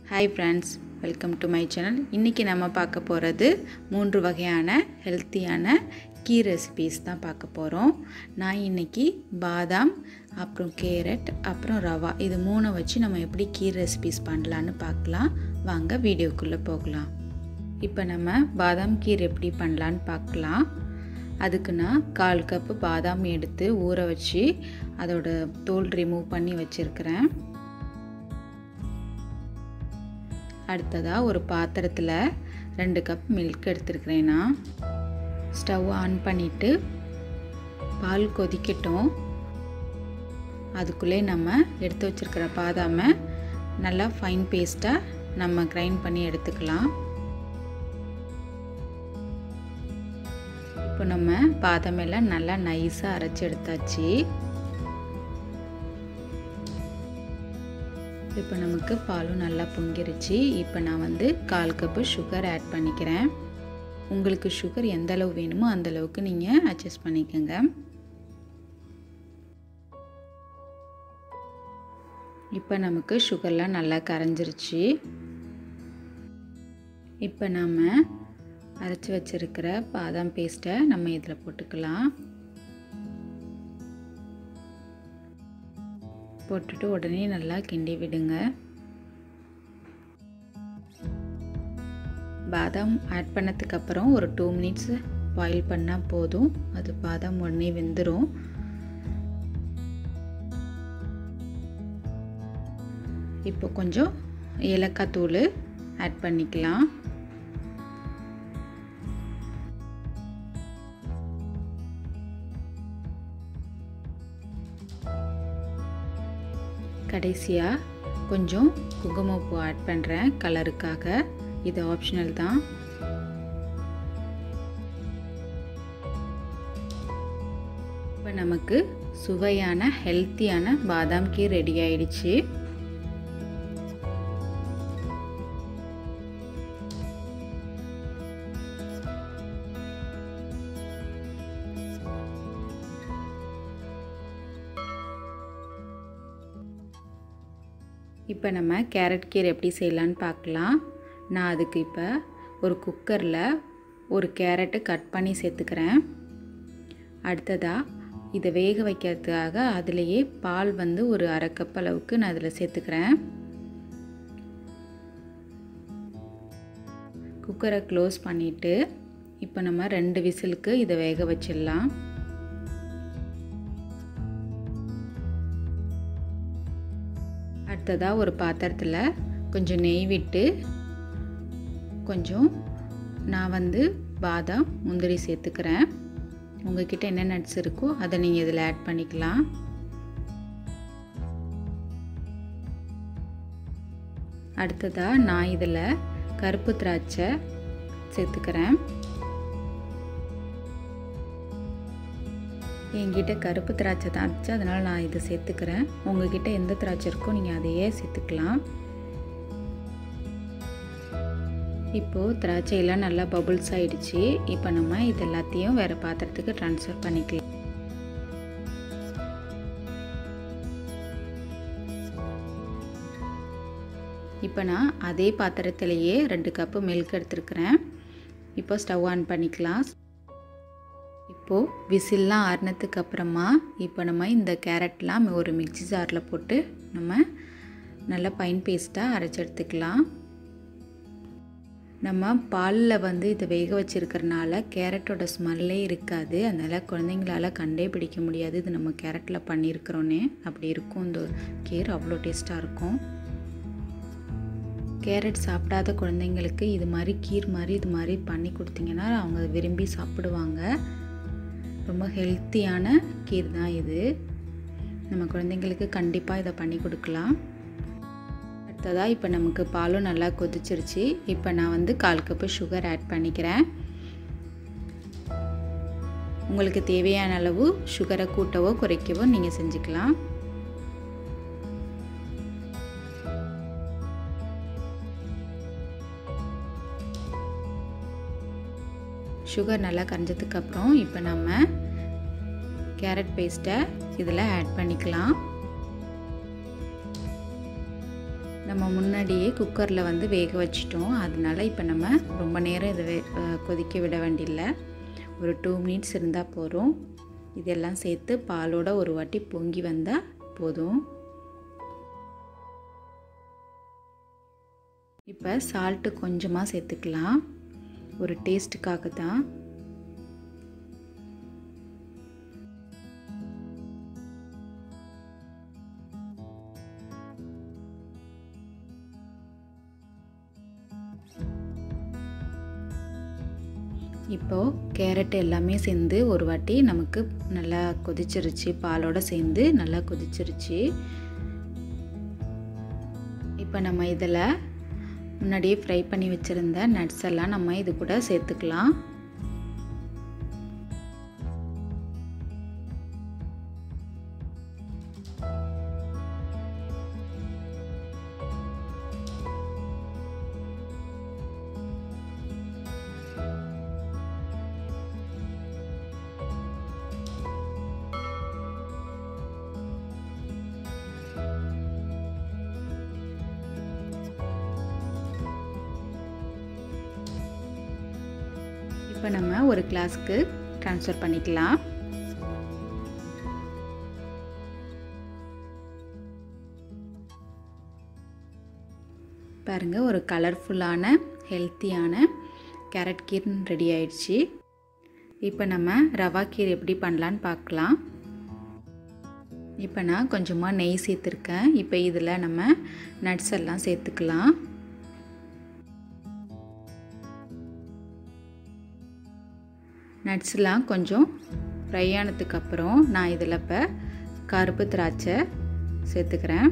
hi friends welcome to my channel இன்றைக்கி நம்ம பார்க்க போகிறது மூன்று வகையான ஹெல்த்தியான கீ ரெசிபீஸ் தான் பார்க்க போகிறோம் நான் இன்றைக்கி பாதாம் அப்புறம் கேரட் அப்புறம் ரவா இது மூணை வச்சு நம்ம எப்படி கீர் ரெசிபீஸ் பண்ணலான்னு பார்க்கலாம் வாங்க வீடியோக்குள்ளே போகலாம் இப்போ நம்ம பாதாம் கீர் எப்படி பண்ணலான்னு பார்க்கலாம் அதுக்கு நான் கால் கப்பு பாதாம் எடுத்து ஊற வச்சு அதோட தோல் ரிமூவ் பண்ணி வச்சுருக்கிறேன் அடுத்ததாக ஒரு பாத்திரத்தில் ரெண்டு கப் மில்க் எடுத்துருக்கிறேன்னா ஸ்டவ் ஆன் பண்ணிவிட்டு பால் கொதிக்கட்டும் அதுக்குள்ளே நம்ம எடுத்து வச்சுருக்கிற பாதாமை நல்லா ஃபைன் பேஸ்ட்டாக நம்ம கிரைண்ட் பண்ணி எடுத்துக்கலாம் இப்போ நம்ம பாதாமெல்லாம் நல்லா நைஸாக அரைச்சி எடுத்தாச்சு இப்போ நமக்கு பாலும் நல்லா பொங்கிருச்சு இப்போ நான் வந்து கால் கப்பு சுகர் ஆட் பண்ணிக்கிறேன் உங்களுக்கு சுகர் எந்த அளவு வேணுமோ அந்த அளவுக்கு நீங்கள் அட்ஜஸ்ட் பண்ணிக்கோங்க இப்போ நமக்கு சுகர்லாம் நல்லா கரைஞ்சிருச்சு இப்போ நம்ம அரைச்சி வச்சுருக்கிற பாதாம் பேஸ்ட்டை நம்ம இதில் போட்டுக்கலாம் போட்டுட்டு உடனே நல்லா கிண்டி விடுங்க பாதாம் ஆட் பண்ணதுக்கு அப்புறம் ஒரு டூ மினிட்ஸ் பாயில் பண்ணால் போதும் அது பாதாம் உடனே வெந்துடும் இப்போ கொஞ்சம் ஏலக்காய் தூள் ஆட் பண்ணிக்கலாம் கடைசியாக கொஞ்சம் குங்குமப்பூ ஆட் பண்ணுறேன் கலருக்காக இது ஆப்ஷனல் தான் இப்போ நமக்கு சுவையான ஹெல்த்தியான பாதாம் கீர் ரெடி ஆயிடுச்சு இப்போ நம்ம கேரட் கீரை எப்படி செய்யலான்னு பார்க்கலாம் நான் அதுக்கு இப்போ ஒரு குக்கரில் ஒரு கேரட்டு கட் பண்ணி சேர்த்துக்கிறேன் அடுத்ததாக இதை வேக வைக்கிறதுக்காக அதிலேயே பால் வந்து ஒரு அரை கப் அளவுக்கு நான் அதில் சேர்த்துக்கிறேன் குக்கரை க்ளோஸ் பண்ணிவிட்டு இப்போ நம்ம ரெண்டு விசிலுக்கு இதை வேக வச்சிடலாம் அடுத்ததாக ஒரு பாத்திரத்தில் கொஞ்சம் நெய் விட்டு கொஞ்சம் நான் வந்து பாதாம் முந்திரி சேர்த்துக்கிறேன் உங்ககிட்ட என்ன நட்ஸ் இருக்கோ அதை நீங்கள் இதில் ஆட் பண்ணிக்கலாம் அடுத்ததாக நான் இதில் கருப்பு திராட்சை சேர்த்துக்கிறேன் என்கிட்ட கருப்பு திராட்சை தான் இருந்துச்சு அதனால் நான் இதை சேர்த்துக்கிறேன் உங்ககிட்ட எந்த திராட்சை இருக்கோ நீங்கள் அதையே சேர்த்துக்கலாம் இப்போது திராட்சையெல்லாம் நல்லா பபுள்ஸ் ஆகிடுச்சு இப்போ நம்ம இது எல்லாத்தையும் வேறு பாத்திரத்துக்கு ட்ரான்ஸ்ஃபர் பண்ணிக்கலாம் இப்போ நான் அதே பாத்திரத்திலேயே ரெண்டு கப்பு மில்க் எடுத்துருக்கிறேன் இப்போ ஸ்டவ் ஆன் பண்ணிக்கலாம் இப்போது விசில்லாம் ஆறினதுக்கு அப்புறமா இப்போ நம்ம இந்த கேரட்லாம் ஒரு மிக்சி ஜாரில் போட்டு நம்ம நல்லா பைன் பேஸ்ட்டாக அரைச்சி எடுத்துக்கலாம் நம்ம பாலில் வந்து இதை வேக வச்சுருக்கிறனால கேரட்டோட ஸ்மெல்லே இருக்காது அதனால் குழந்தைங்களால் கண்டே பிடிக்க முடியாது இது நம்ம கேரட்டில் பண்ணியிருக்கிறோன்னே அப்படி இருக்கும் இந்த கீர் அவ்வளோ டேஸ்ட்டாக இருக்கும் கேரட் சாப்பிடாத குழந்தைங்களுக்கு இது மாதிரி கீர் மாதிரி இது மாதிரி பண்ணி கொடுத்தீங்கன்னா அவங்க விரும்பி சாப்பிடுவாங்க ரொம்ப ஹெல்த்தியான கீர் தான் இது நம்ம குழந்தைங்களுக்கு கண்டிப்பாக இதை பண்ணி கொடுக்கலாம் அடுத்ததாக இப்போ நமக்கு பாலும் நல்லா கொதிச்சிருச்சு இப்போ நான் வந்து கால் கப்பு சுகர் ஆட் பண்ணிக்கிறேன் உங்களுக்கு தேவையான அளவு சுகரை கூட்டவோ குறைக்கவோ நீங்கள் செஞ்சுக்கலாம் சுகர் நல்லா கரைஞ்சதுக்கப்புறம் இப்போ நம்ம கேரட் பேஸ்ட்டை இதில் ஆட் பண்ணிக்கலாம் நம்ம முன்னாடியே குக்கரில் வந்து வேக வச்சிட்டோம் அதனால இப்போ நம்ம ரொம்ப நேரம் இதை வே கொதிக்க விட வேண்டியில்லை ஒரு டூ மினிட்ஸ் இருந்தால் போதும் இதெல்லாம் சேர்த்து பாலோட ஒரு வாட்டி பொங்கி வந்தால் போதும் இப்போ சால்ட்டு கொஞ்சமாக சேர்த்துக்கலாம் ஒரு டேஸ்ட்டுக்காக தான் இப்போது கேரட் எல்லாமே சேர்ந்து ஒரு வாட்டி நமக்கு நல்லா கொதிச்சிருச்சு பாலோட சேர்ந்து நல்லா கொதிச்சிருச்சு இப்போ நம்ம இதில் முன்னாடியே ஃப்ரை பண்ணி வச்சுருந்த நட்ஸ் எல்லாம் நம்ம இது கூட சேர்த்துக்கலாம் இப்போ நம்ம ஒரு கிளாஸ்க்கு ட்ரான்ஸ்ஃபர் பண்ணிக்கலாம் பாருங்கள் ஒரு கலர்ஃபுல்லான ஹெல்த்தியான கேரட் கீர் ரெடி ஆயிடுச்சு இப்போ நம்ம ரவா கீர் எப்படி பண்ணலான்னு பார்க்கலாம் இப்போ நான் கொஞ்சமாக நெய் சேர்த்துருக்கேன் இப்போ இதில் நம்ம நட்ஸ் எல்லாம் சேர்த்துக்கலாம் நட்ஸ்லாம் கொஞ்சம் ஃப்ரை ஆனதுக்கப்புறம் நான் இதில் இப்போ கருப்பு திராட்சை சேர்த்துக்கிறேன்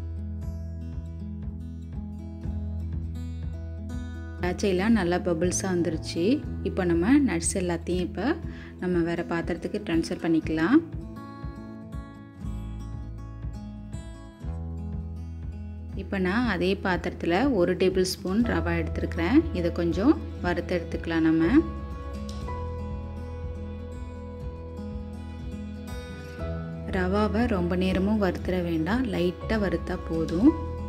திராட்சையெல்லாம் நல்லா பபுள்ஸாக வந்துருச்சு இப்போ நம்ம நட்ஸ் எல்லாத்தையும் இப்போ நம்ம வேறு பாத்திரத்துக்கு ட்ரான்ஸ்ஃபர் பண்ணிக்கலாம் இப்போ நான் அதே பாத்திரத்தில் ஒரு டேபிள் ஸ்பூன் ரவா எடுத்துருக்கிறேன் இதை கொஞ்சம் வறுத்து எடுத்துக்கலாம் நம்ம ரவாவை ரொம்ப நேரமும் வறுத்துற வேண்டாம் லைட்டாக வறுத்தா போதும்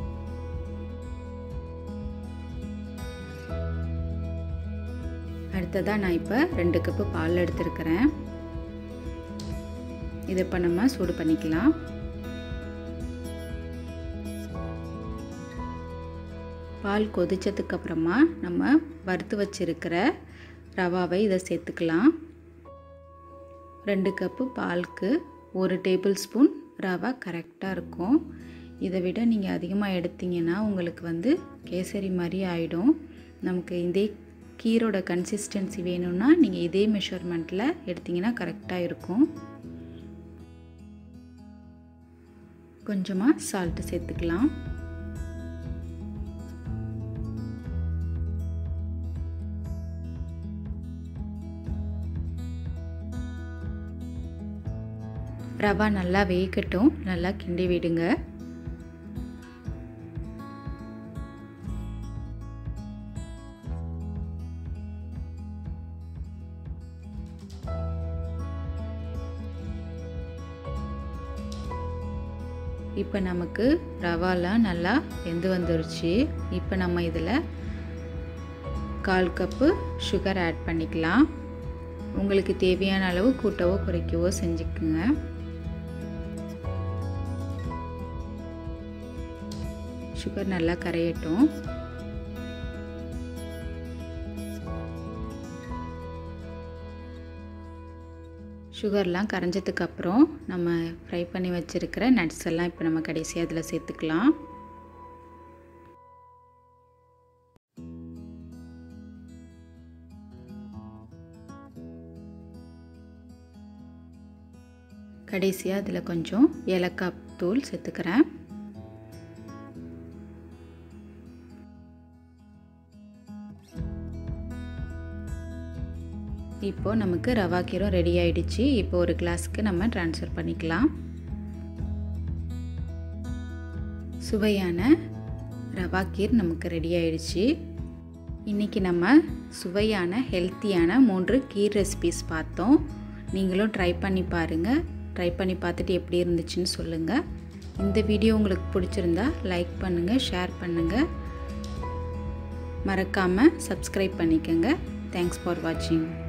அடுத்ததாக நான் இப்போ ரெண்டு கப்பு பால் எடுத்துருக்கிறேன் இதை இப்போ நம்ம சூடு பண்ணிக்கலாம் பால் கொதிச்சதுக்கப்புறமா நம்ம வறுத்து வச்சிருக்கிற ரவாவை இதை சேர்த்துக்கலாம் ரெண்டு கப்பு பாலுக்கு ஒரு டேபிள் ஸ்பூன் ரவா கரெக்டாக இருக்கும் இதை விட நீங்கள் அதிகமாக எடுத்தீங்கன்னா உங்களுக்கு வந்து கேசரி மாதிரி ஆகிடும் நமக்கு இதே கீரோட கன்சிஸ்டன்சி வேணும்னா நீங்கள் இதே மெஷர்மெண்ட்டில் எடுத்திங்கன்னா கரெக்டாக இருக்கும் கொஞ்சமாக சால்ட்டு சேர்த்துக்கலாம் ரவா நல்லா வேகட்டும் நல்லா கிண்டி விடுங்க இப்போ நமக்கு ரவாலாம் நல்லா வெந்து வந்துருச்சு இப்போ நம்ம இதில் கால் கப்பு சுகர் ஆட் பண்ணிக்கலாம் உங்களுக்கு தேவையான அளவு கூட்டவோ குறைக்கவோ செஞ்சுக்குங்க சுகர் நல்லா கரையட்டும் சுகர்லாம் கரைஞ்சதுக்கப்புறம் நம்ம ஃப்ரை பண்ணி வச்சுருக்கிற நட்ஸ் எல்லாம் இப்போ நம்ம கடைசியாக அதில் சேர்த்துக்கலாம் கடைசியாக அதில் கொஞ்சம் ஏலக்காய் தூள் சேர்த்துக்கிறேன் இப்போது நமக்கு ரவா கீரும் ரெடி ஆயிடுச்சு இப்போ ஒரு கிளாஸ்க்கு நம்ம ட்ரான்ஸ்ஃபர் பண்ணிக்கலாம் சுவையான ரவா கீர் நமக்கு ரெடி ஆயிடுச்சு இன்றைக்கி நம்ம சுவையான ஹெல்த்தியான மூன்று கீர் ரெசிபிஸ் பார்த்தோம் நீங்களும் ட்ரை பண்ணி பாருங்கள் ட்ரை பண்ணி பார்த்துட்டு எப்படி இருந்துச்சுன்னு சொல்லுங்கள் இந்த வீடியோ உங்களுக்கு பிடிச்சிருந்தா லைக் பண்ணுங்கள் ஷேர் பண்ணுங்கள் மறக்காமல் சப்ஸ்கிரைப் பண்ணிக்கோங்க தேங்க்ஸ் ஃபார் வாட்சிங்